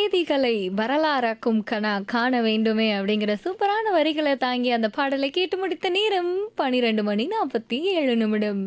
செய்திகளை வரலாறாக்கும் கனா காண வேண்டுமே அப்படிங்கிற சூப்பரான வரிகளை தாங்கி அந்த பாடலை கேட்டு முடித்த நேரம் பனிரெண்டு மணி நாற்பத்தி ஏழு நிமிடம்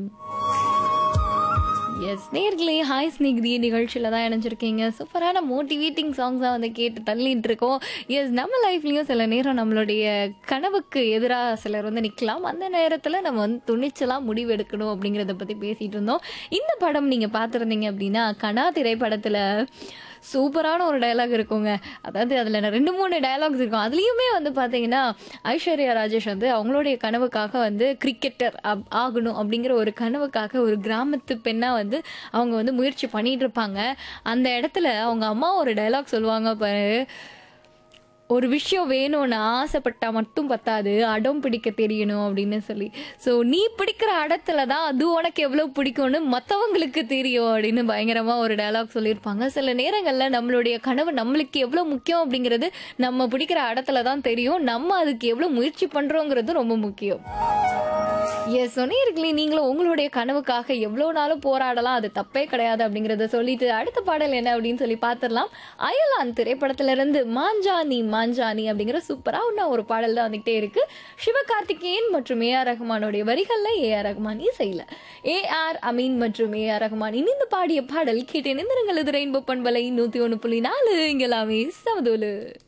எஸ் நேர்களே ஹாய் ஸ்னிக்தி நிகழ்ச்சியில் தான் இணைஞ்சிருக்கீங்க சூப்பரான மோட்டிவேட்டிங் சாங்ஸாக வந்து கேட்டு தள்ளிட்டு இருக்கோம் எஸ் நம்ம லைஃப்லேயும் சில நேரம் நம்மளுடைய கனவுக்கு எதிராக சிலர் வந்து நிற்கலாம் அந்த நேரத்தில் நம்ம வந்து துணிச்சலாக முடிவு எடுக்கணும் அப்படிங்கிறத பற்றி பேசிகிட்டு இருந்தோம் இந்த படம் நீங்கள் பார்த்துருந்தீங்க அப்படின்னா கனா திரைப்படத்தில் சூப்பரான ஒரு டயலாக் இருக்குங்க அதாவது அதில் ரெண்டு மூணு டயலாக்ஸ் இருக்கும் அதுலேயுமே வந்து பார்த்தீங்கன்னா ஐஸ்வர்யா ராஜேஷ் வந்து அவங்களுடைய கனவுக்காக வந்து கிரிக்கெட்டர் ஆகணும் அப்படிங்கிற ஒரு கனவுக்காக ஒரு கிராமத்து பெண்ணாக வந்து அவங்க வந்து முயற்சி பண்ணிட்டு இருப்பாங்க அந்த இடத்துல அவங்க அம்மா ஒரு டயலாக் சொல்லுவாங்க பாரு ஒரு விஷயம் வேணும்னு ஆசைப்பட்டா மட்டும் பத்தாது அடம் பிடிக்க தெரியணும் அப்படின்னு சொல்லி ஸோ நீ பிடிக்கிற இடத்துல தான் அது உனக்கு எவ்வளோ பிடிக்கும்னு மற்றவங்களுக்கு தெரியும் அப்படின்னு பயங்கரமாக ஒரு டயலாக் சொல்லியிருப்பாங்க சில நேரங்களில் நம்மளுடைய கனவு நம்மளுக்கு எவ்வளோ முக்கியம் அப்படிங்கிறது நம்ம பிடிக்கிற இடத்துல தான் தெரியும் நம்ம அதுக்கு எவ்வளோ முயற்சி பண்ணுறோங்கிறது ரொம்ப முக்கியம் எஸ் சொன்னீர்களே நீங்களும் உங்களுடைய கனவுக்காக எவ்வளோ நாளும் போராடலாம் அது தப்பே கிடையாது அப்படிங்கிறத சொல்லிட்டு அடுத்த பாடல் என்ன அப்படின்னு சொல்லி பார்த்துடலாம் அயலான் திரைப்படத்துல இருந்து மாஞ்சானி மாஞ்சானி அப்படிங்கிற சூப்பராக ஒரு பாடல் தான் வந்துகிட்டே இருக்கு சிவகார்த்திகேயன் மற்றும் ஏ ஆர் ரஹ்மானுடைய வரிகள்ல ஏ ஆர் ரஹ்மான் இசையில் ஏ ஆர் அமீன் மற்றும் ஏ ஆர் ரஹ்மான் இணைந்து பாடிய பாடல் கேட்டேன் இந்த இது ரெயின்போ பண்பலை நூற்றி ஒன்று புள்ளி நாலு இங்கெல்லாமே சமதோலு